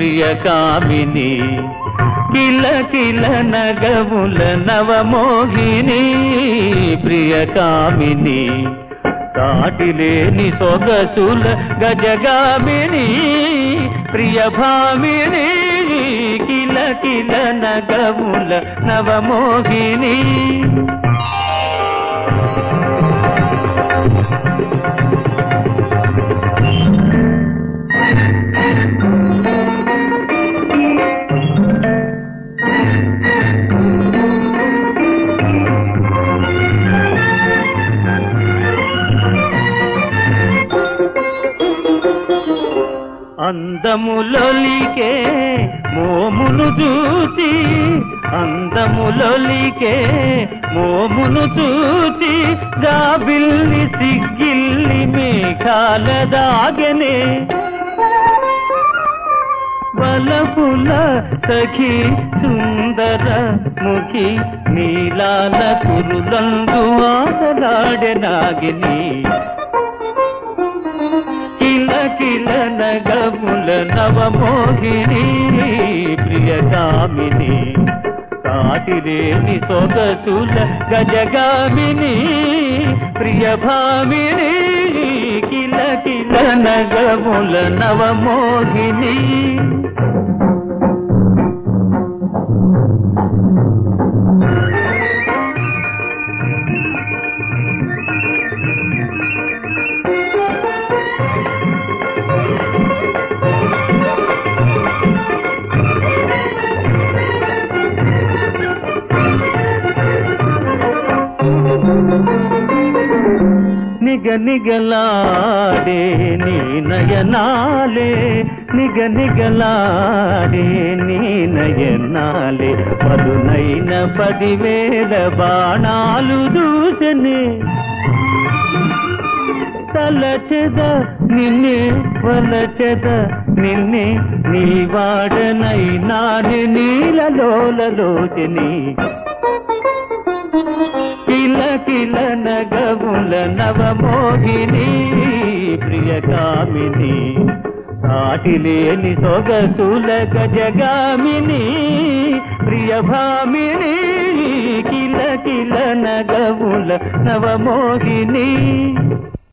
ప్రియకామిని కిల కిల నగముల నవమోహిని ప్రియకామిని సాటిలేని సొగసుల గజగామిని ప్రియభామిని కిల కిల నగముల నవమోహిని అందములొలికే మోమును చూచి అందములొలికే మోమును చూచి గాబిల్లి సిగ్గిల్లి మేఘాల దాగనే బలపుల సఖి సుందర ముఖి నీలాల కురులందు ఆటలాడే నాగిని కిల కిల నగముల నవమోహిని ప్రియకామిని సాటిరేని సొగసుల గజగామిని ప్రియభామిని కిల కిల నగముల నవమోహిని నిగ నిగలాడే నీ నయనాలే నిగ నిగలాడే నీ నయనాలే పదునైన పదివేల బాణాలు దూసనే తలచెద నిన్నే వలచెద నిన్నే నీ వాడనైనాని నీలలోలలోచని కిల కిల నగముల నవమోహిని ప్రియకామిని సాటిలేని సొగసుల గజగామిని ప్రియభామిని కిల కిల నగముల నవమోహిని